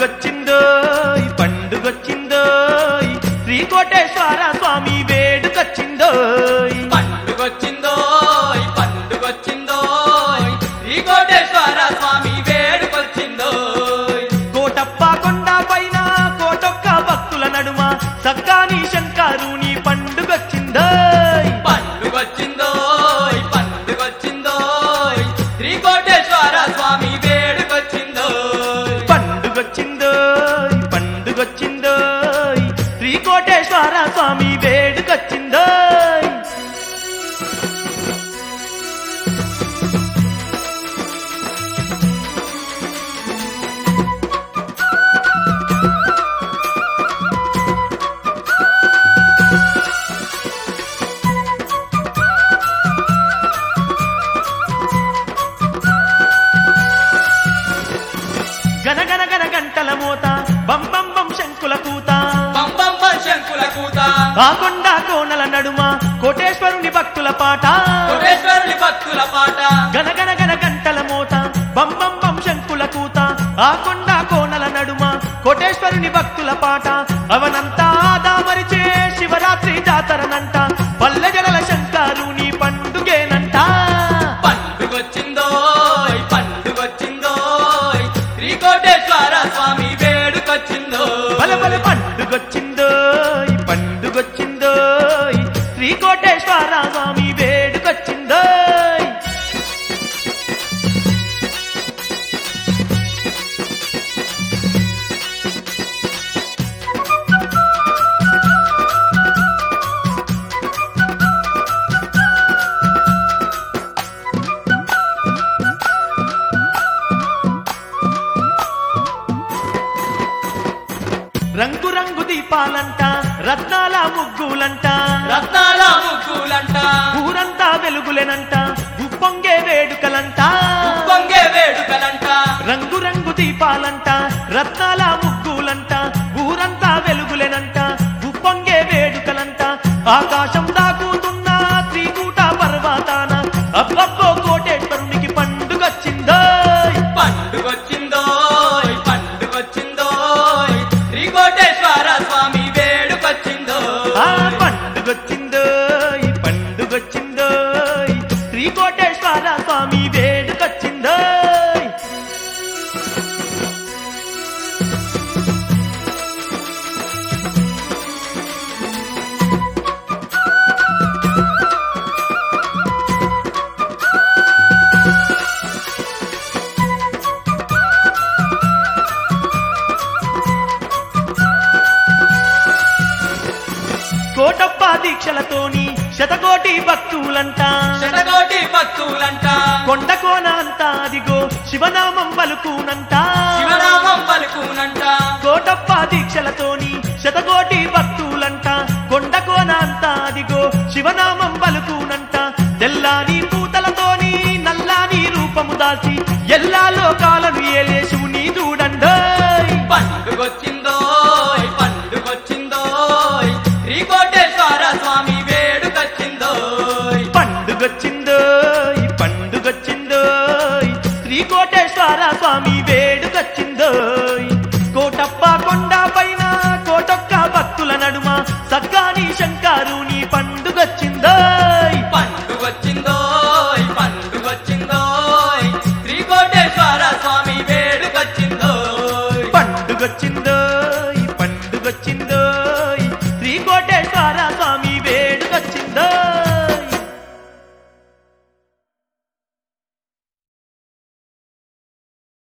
పండుగొచ్చిందో పండుగొచ్చిందో శ్రీకోటేశ్వర స్వామి వేడుకొచ్చిందో పండుగొచ్చిందో పండుగొచ్చిందో శ్రీకోటేశ్వర స్వామి వేడుకొచ్చిందో కోటప్ప కొండ పైన కోటొక్క భక్తుల నడుమ సక్కాని శంకరుని పండుగొచ్చిందో పండుగొచ్చిందో పండుగొచ్చిందో శ్రీకోటేశ్వర స్వామి వేడుకొచ్చిందో పండుగొచ్చిందో పండుగొచ్చిందో శ్రీకోటేశ్వర స్వామి వేడుకొచ్చిందో గనగన గన గంటల మోత బం బం బం శంకుల కూత పంపంప శంకుల కూత ఆ కొండ కోనల నడుమ కోటేశ్వరుని భక్తుల పాట కోటేశ్వరుని భక్తుల పాట గనగన గన గంటల మోత బం బం బం శంకుల కూత ఆ కొండ కోనల నడుమ కోటేశ్వరుని భక్తుల పాట అవనంతా ఆదామరిచే శివరాత్రి జాతరనంట పల్లె జనల శంకరుని పండుగేనంట పండుగొచ్చిందో పండుగొచ్చిందో శ్రీకోటేశ్వర స్వామి వేడుకొచ్చిందో బల బల పండుగొచ్చిందో పండుగొచ్చిందో శ్రీకోటేశ్వర స్వామి వేడుకొచ్చిందో రంగు రంగు దీపాలంట రత్నాల ముగ్గులంట రత్నాల ముగ్గులంట ఊరంతా వెలుగులెనంట ఉప్పొంగే వేడుకలంట పొంగే వేడుకలంట రంగు రంగు దీపాలంట రత్నాల ముగ్గులంట ఊరంతా వెలుగులెనంట ఉప్పొంగే వేడుకలంట ఆకాశం దాకుతున్న త్రికూట పర్వతాన అబ్బబ్బో కోటేశ్వరునికి పండుగొచ్చిందో పండుగొచ్చిందో పండుగొచ్చిందో శ్రీకోటేశ్వర స్వామి వేడుకొచ్చిందో ఆ పండుగొచ్చిందో పండుగొచ్చిందో శ్రీకోటేశ్వర స్వామి వేడుకొచ్చిందో కోటప్ప దీక్షలతోని శతకోటి భక్తులంట శతకోటి భక్తులంట కొండ కోన అంతా అదిగో శివనామం పలుకునంట శివనామం పలుకునంట కోటప్ప దీక్షలతోని శతకోటి భక్తులంట కొండ కోన అంతా అదిగో శివనామం పలుకునంట తెల్లాని పూతలతోని నల్లాని రూపము దాల్చి ఎల్లా లోకాలను ఏలే